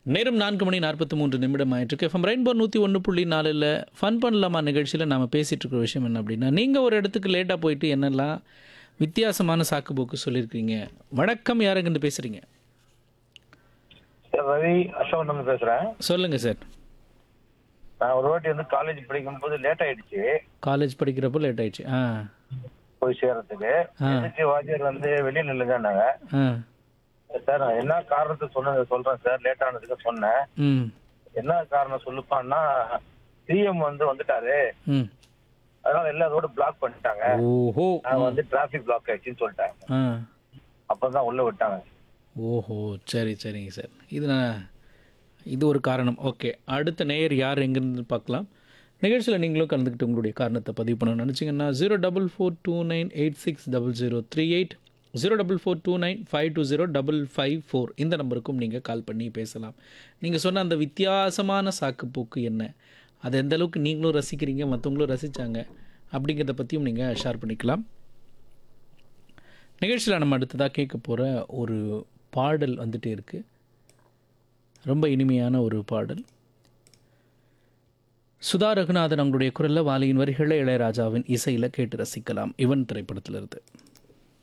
நேரம் நான்கு மணி நாற்பத்தி மூன்று நிமிடம் ஆயிட்டுருக்கு எஃப்எம் ரெயின்போ நூற்றி ஒன்று புள்ளி நாலில் ஃபன் பண்ணலாமா நிகழ்ச்சியில் நாம் பேசிகிட்டு இருக்கிற விஷயம் என்ன அப்படின்னா நீங்கள் ஒரு இடத்துக்கு லேட்டாக போயிட்டு என்னெல்லாம் வித்தியாசமான சாக்கு போக்கு சொல்லியிருக்கீங்க வணக்கம் யாருங்கன்னு பேசுகிறீங்க சார் ரவி அசோகன் பேசுறேன் சொல்லுங்கள் சார் நான் ஒரு வாட்டி வந்து காலேஜ் படிக்கும் போது லேட் ஆயிடுச்சு காலேஜ் படிக்கிறப்போ லேட் ஆயிடுச்சு ஆ போய் சேர்றதுக்கு ஆ. எதிர்த்து வாத்தியார் வந்து வெளியே நில்லுங்கன்னாங்க ஆ சார் நான் என்ன காரணத்தை சொன்ன சொல்றேன் சார் லேட் ஆனதுக்கு சொன்னேன் ம் என்ன காரணம் சொல்லுப்பான்னா சிஎம் வந்து வந்துட்டாரு ம் அதனால எல்லா ரோடு பிளாக் பண்ணிட்டாங்க ஓஹோ நான் வந்து டிராபிக் பிளாக் ஆயிடுச்சுன்னு சொல்லிட்டாங்க ஆ அப்பதான் உள்ள விட்டாங்க ஓஹோ சரி சரிங்க சார் இது நான் இது ஒரு காரணம் ஓகே அடுத்த நேயர் யார் எங்கேருந்து பார்க்கலாம் நிகழ்ச்சியில் நீங்களும் கலந்துக்கிட்டு உங்களுடைய காரணத்தை பதிவு பண்ணணும்னு நினச்சிங்கன்னா zero double four two nine eight six double zero three eight zero double four two nine five two zero double five four இந்த நம்பருக்கும் நீங்கள் கால் பண்ணி பேசலாம் நீங்கள் சொன்ன அந்த வித்தியாசமான சாக்குப்போக்கு என்ன அதை எந்த அளவுக்கு நீங்களும் ரசிக்கிறீங்க மற்றவங்களும் ரசித்தாங்க அப்படிங்கிறத பற்றியும் நீங்கள் ஷேர் பண்ணிக்கலாம் நிகழ்ச்சியில் நம்ம அடுத்ததாக கேட்க போகிற ஒரு பாடல் வந்துட்டே இருக்குது ரொம்ப இனிமையான ஒரு பாடல் சுதா ரகுநாதன் அவங்களுடைய குரலில் வாலியின் வரிகளை இளையராஜாவின் இசையில் கேட்டு ரசிக்கலாம் இவன் திரைப்படத்திலிருந்து